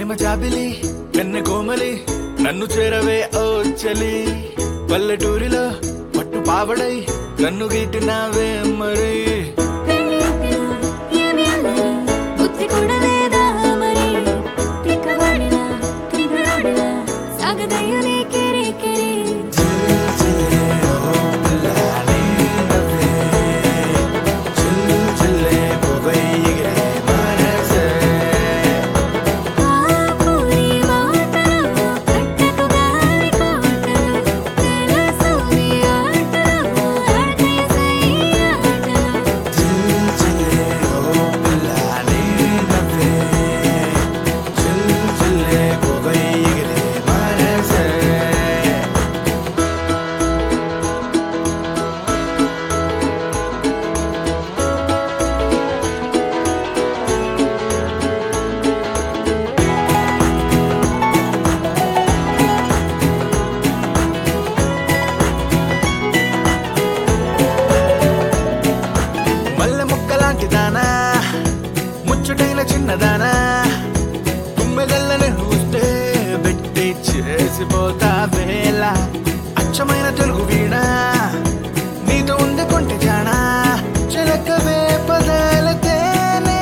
ప్రేమ జాబిలి కన్నె కోమలి నన్ను చేరవే ఓ చలి పల్లెటూరిలో పట్టు పావడై నన్ను గీటినావే మరి బుద్ధి కూడా లేదా మరి తిక్కబడిన తిరుగుడిన సాగదయ్యు నీ కిరి కిరి ఆపురి మాటలు కట్టకు గాలి కోటలు తెలుసు నీ ఆటలు ఆడేసై ఆటలు మల్లె ముక్కలాంటి దానా ముచ్చటైన చిన్నదానా తుమ్మెదల్లని చూస్తే పెట్టి చేసిపోతా వేళ అచ్చమైన తెలుగు వీణ నీతో ఉండే కొంటె జానా చిలకవే పదాల తేనే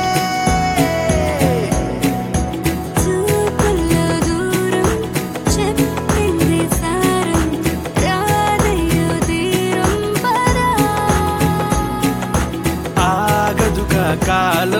చూపుల్లో దూరం చెప్పింది సారం రాదయ్యో తీరం పరా ఆగదుగా కాలం